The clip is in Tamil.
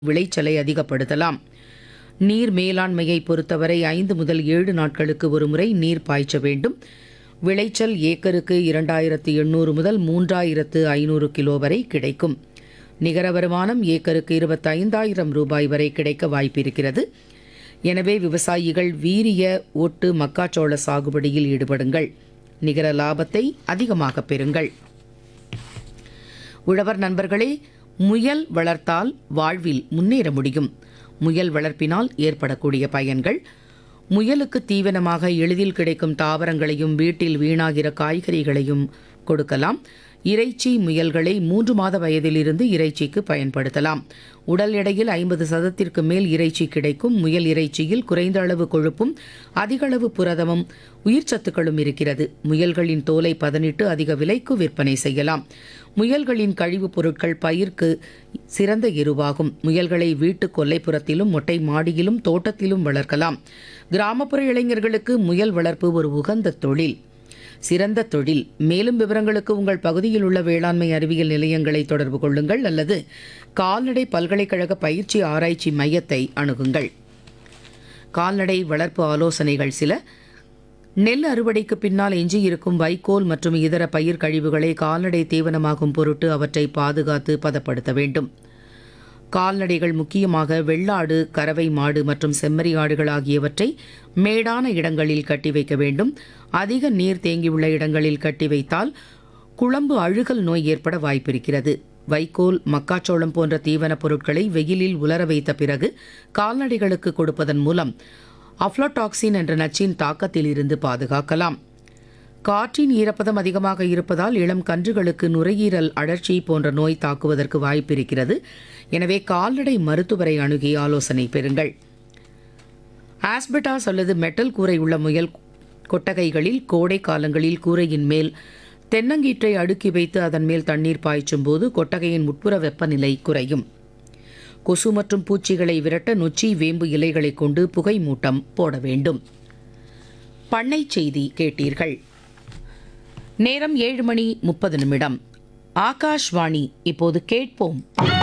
விளைச்சலை அதிகப்படுத்தலாம் நீர் மேலாண்மையை பொறுத்தவரை ஐந்து முதல் ஏழு நாட்களுக்கு ஒருமுறை நீர் பாய்ச்ச வேண்டும் விளைச்சல் ஏக்கருக்கு இரண்டாயிரத்து எண்ணூறு முதல் மூன்றாயிரத்து ஐநூறு கிலோ வரை கிடைக்கும் நிகர வருமானம் ஏக்கருக்கு இருபத்தைந்தாயிரம் ரூபாய் வரை கிடைக்க வாய்ப்பிருக்கிறது எனவே விவசாயிகள் வீரிய ஓட்டு மக்காச்சோள சாகுபடியில் ஈடுபடுங்கள் நிகர லாபத்தை அதிகமாக பெறுங்கள் உழவர் நண்பர்களே முயல் வளர்த்தால் வாழ்வில் முன்னேற முடியும் முயல் வளர்ப்பினால் ஏற்படக்கூடிய பயன்கள் முயலுக்கு தீவனமாக எளிதில் கிடைக்கும் தாவரங்களையும் வீட்டில் வீணாகிற காய்கறிகளையும் கொடுக்கலாம் இறைச்சி முயல்களை மூன்று மாத வயதிலிருந்து இறைச்சிக்கு பயன்படுத்தலாம் உடல் எடையில் ஐம்பது சதத்திற்கு மேல் இறைச்சி கிடைக்கும் முயல் இறைச்சியில் குறைந்த அளவு கொழுப்பும் அதிக அளவு புரதமும் உயிர்ச்சத்துக்களும் இருக்கிறது முயல்களின் தோலை பதனிட்டு அதிக விலைக்கு விற்பனை செய்யலாம் முயல்களின் கழிவுப் பொருட்கள் பயிர்க்கு சிறந்த எருவாகும் முயல்களை வீட்டு கொல்லைப்புறத்திலும் மொட்டை மாடியிலும் தோட்டத்திலும் வளர்க்கலாம் கிராமப்புற இளைஞர்களுக்கு முயல் வளர்ப்பு ஒரு உகந்த தொழில் சிறந்த தொழில் மேலும் விவரங்களுக்கு உங்கள் பகுதியில் உள்ள வேளாண்மை அறிவியல் நிலையங்களை தொடர்பு கொள்ளுங்கள் அல்லது கால்நடை பல்கலைக்கழக பயிற்சி ஆராய்ச்சி மையத்தை அணுகுங்கள் கால்நடை வளர்ப்பு ஆலோசனைகள் சில நெல் அறுவடைக்கு பின்னால் எஞ்சியிருக்கும் வைக்கோல் மற்றும் இதர பயிர் கழிவுகளை கால்நடை தீவனமாகும் பொருட்டு அவற்றை பாதுகாத்து பதப்படுத்த வேண்டும் கால்நடைகள் முக்கியமாக வெள்ளாடு கறவை மாடு மற்றும் செம்மறி ஆடுகள் ஆகியவற்றை மேடான இடங்களில் கட்டி வைக்க வேண்டும் அதிக நீர் தேங்கியுள்ள இடங்களில் கட்டி வைத்தால் குழம்பு அழுகல் நோய் ஏற்பட வாய்ப்பிருக்கிறது வைக்கோல் மக்காச்சோளம் போன்ற தீவனப் பொருட்களை வெயிலில் உலர வைத்த பிறகு கால்நடைகளுக்கு கொடுப்பதன் மூலம் அஃப்லோடாக்சின் என்ற நச்சின் தாக்கத்தில் இருந்து பாதுகாக்கலாம் காற்றின் ஈரப்பதம் அதிகமாக இருப்பதால் இளம் கன்றுகளுக்கு நுரையீரல் அழற்சி போன்ற நோய் தாக்குவதற்கு வாய்ப்பிருக்கிறது எனவே கால்நடை மருத்துவரை அணுகி ஆலோசனை பெறுங்கள் ஆஸ்பெட்டாஸ் அல்லது மெட்டல் கூரை உள்ள முயல் கொட்டகைகளில் கோடை காலங்களில் கூரையின் மேல் தென்னங்கீற்றை அடுக்கி வைத்து அதன் மேல் தண்ணீர் பாய்ச்சும் போது கொட்டகையின் உட்புற வெப்பநிலை குறையும் கொசு மற்றும் பூச்சிகளை விரட்ட நொச்சி வேம்பு இலைகளை கொண்டு புகை மூட்டம் போட வேண்டும் பண்ணை செய்தி கேட்டீர்கள் நேரம் ஏழு மணி முப்பது நிமிடம் ஆகாஷ்வாணி இப்போது கேட்போம்